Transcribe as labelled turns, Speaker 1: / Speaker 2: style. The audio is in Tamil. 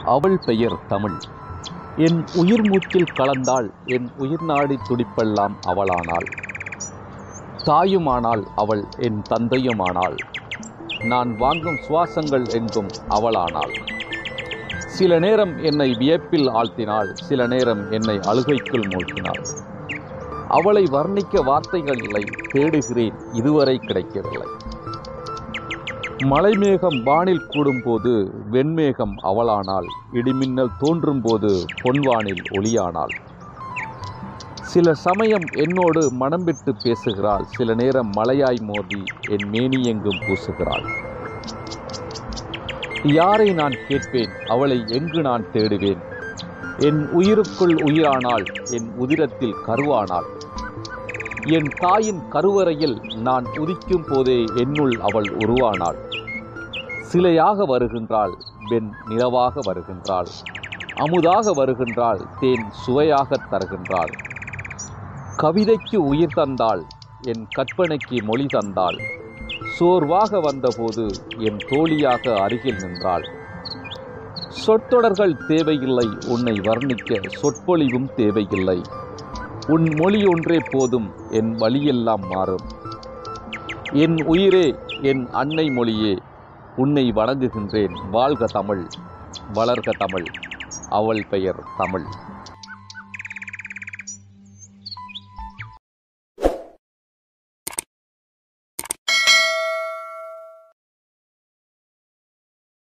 Speaker 1: அவள் பெயர் தமிழ் என் உயிர் மூச்சில் கலந்தாள் என் உயிர் நாடி துடிப்பெல்லாம் அவளானாள் தாயுமானாள் அவள் என் தந்தையுமானாள் நான் வாங்கும் சுவாசங்கள் எங்கும் அவளானாள் சில நேரம் என்னை வியப்பில் ஆழ்த்தினாள் சில நேரம் என்னை அழுகைக்குள் மூழ்கினாள் அவளை வர்ணிக்க வார்த்தைகள் இல்லை தேடுகிறேன் இதுவரை கிடைக்கவில்லை மலைமேகம் வானில் கூடும்போது வெண்மேகம் அவளானாள் இடிமின்னல் தோன்றும் போது பொன்வானில் ஒளியானாள் சில சமயம் என்னோடு மனம் விட்டு பேசுகிறாள் சில நேரம் மலையாய் மோதி என் மேனி எங்கும் பூசுகிறாள் யாரை நான் கேட்பேன் அவளை எங்கு நான் தேடுவேன் என் உயிருக்குள் உயிரானாள் என் உதிரத்தில் கருவானாள் என் தாயின் கருவறையில் நான் உதிக்கும் போதே என்னுள் அவள் உருவானாள் சிலையாக வருகின்றாள் வெண் நிலவாக வருகின்றாள் அமுதாக வருகின்றாள் தேன் சுவையாகத் தருகின்றாள் கவிதைக்கு உயிர் தந்தாள் என் கற்பனைக்கு மொழி தந்தாள் சோர்வாக வந்தபோது என் தோழியாக அருகில் நின்றாள் சொற்றொடர்கள் தேவையில்லை உன்னை வர்ணிக்க சொற்பொழிவும் தேவையில்லை உன் மொழி ஒன்றே போதும் என் வழியெல்லாம் மாறும் என் உயிரே என் அன்னை மொழியே உன்னை வணங்குகின்றேன் வாழ்க தமிழ் வளர்க தமிழ் அவள் பெயர் தமிழ்